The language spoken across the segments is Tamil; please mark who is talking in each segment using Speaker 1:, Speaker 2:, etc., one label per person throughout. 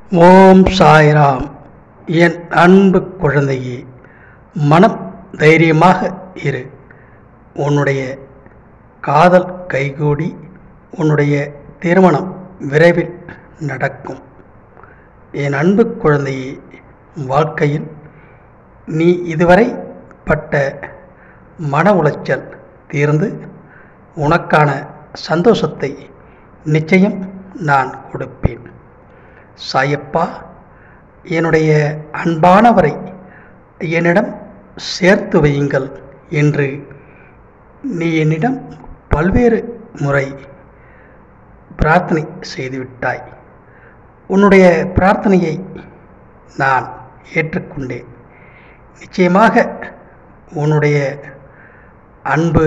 Speaker 1: ஓம் சாய்ராம் என் அன்பு குழந்தையே மனம் தைரியமாக இரு உன்னுடைய காதல் கைகூடி உன்னுடைய திருமணம் விரைவில் நடக்கும் என் அன்பு குழந்தையே வாழ்க்கையில் நீ இதுவரை பட்ட மன உளைச்சல் தீர்ந்து உனக்கான சந்தோஷத்தை நிச்சயம் நான் கொடுப்பேன் சாயப்பா என்னுடைய அன்பானவரை என்னிடம் சேர்த்து வையுங்கள் என்று நீ என்னிடம் பல்வேறு முறை பிரார்த்தனை செய்துவிட்டாய் உன்னுடைய பிரார்த்தனையை நான் ஏற்றுக்கொண்டேன் நிச்சயமாக உன்னுடைய அன்பு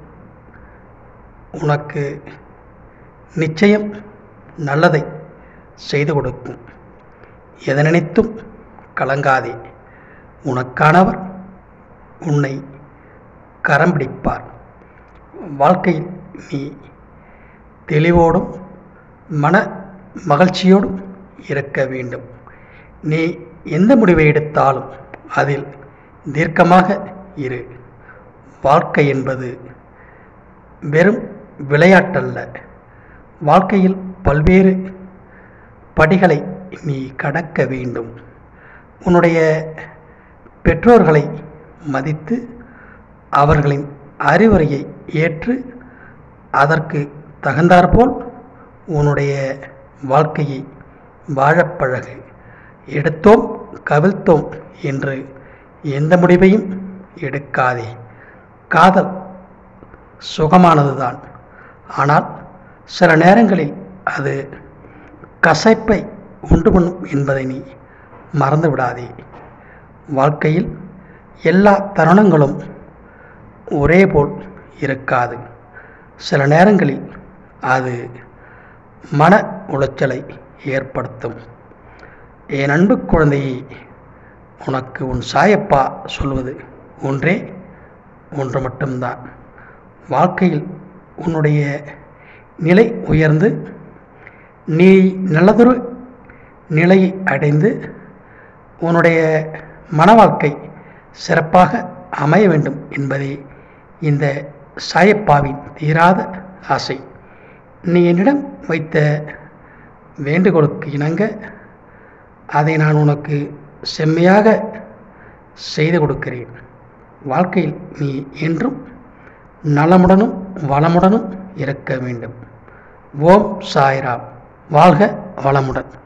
Speaker 1: உனக்கு நிச்சயம் நல்லதை செய்து கொடுக்கும் எதை நினைத்தும் கலங்காதே உனக்கானவர் உன்னை கரம் பிடிப்பார் வாழ்க்கையில் நீ தெளிவோடும் மன மகிழ்ச்சியோடும் இருக்க வேண்டும் நீ எந்த முடிவை எடுத்தாலும் அதில் தீர்க்கமாக இரு வாழ்க்கை என்பது வெறும் விளையாட்டல்ல வாழ்க்கையில் பல்வேறு படிகளை நீ கடக்க வேண்டும் உன்னுடைய பெற்றோர்களை மதித்து அவர்களின் அறிவுரையை ஏற்று அதற்கு தகுந்தாற்போல் உன்னுடைய வாழ்க்கையை வாழப் பழகு எடுத்தோம் கவிழ்த்தோம் என்று எந்த முடிவையும் எடுக்காதே காதல் சுகமானதுதான் ஆனால் சில நேரங்களில் அது கசப்பை உண்டு பண்ணும் என்பதை நீ மறந்து விடாதே வாழ்க்கையில் எல்லா தருணங்களும் ஒரே போல் இருக்காது சில நேரங்களில் அது மன உளைச்சலை ஏற்படுத்தும் என் அன்பு குழந்தையை உனக்கு உன் சாயப்பா சொல்வது ஒன்றே ஒன்று மட்டும்தான் வாழ்க்கையில் உன்னுடைய நிலை உயர்ந்து நீ நல்லதொரு நிலையை அடைந்து உன்னுடைய மன வாழ்க்கை சிறப்பாக அமைய வேண்டும் என்பதே இந்த சாயப்பாவின் தீராத ஆசை நீ என்னிடம் வைத்த வேண்டுகோளுக்கு இணங்க அதை நான் உனக்கு செம்மையாக செய்து கொடுக்கிறேன் வாழ்க்கையில் நீ என்றும் நலமுடனும் வளமுடனும் இருக்க வேண்டும் ஓம் சாய்ராம் வாழ்க வளமுடன்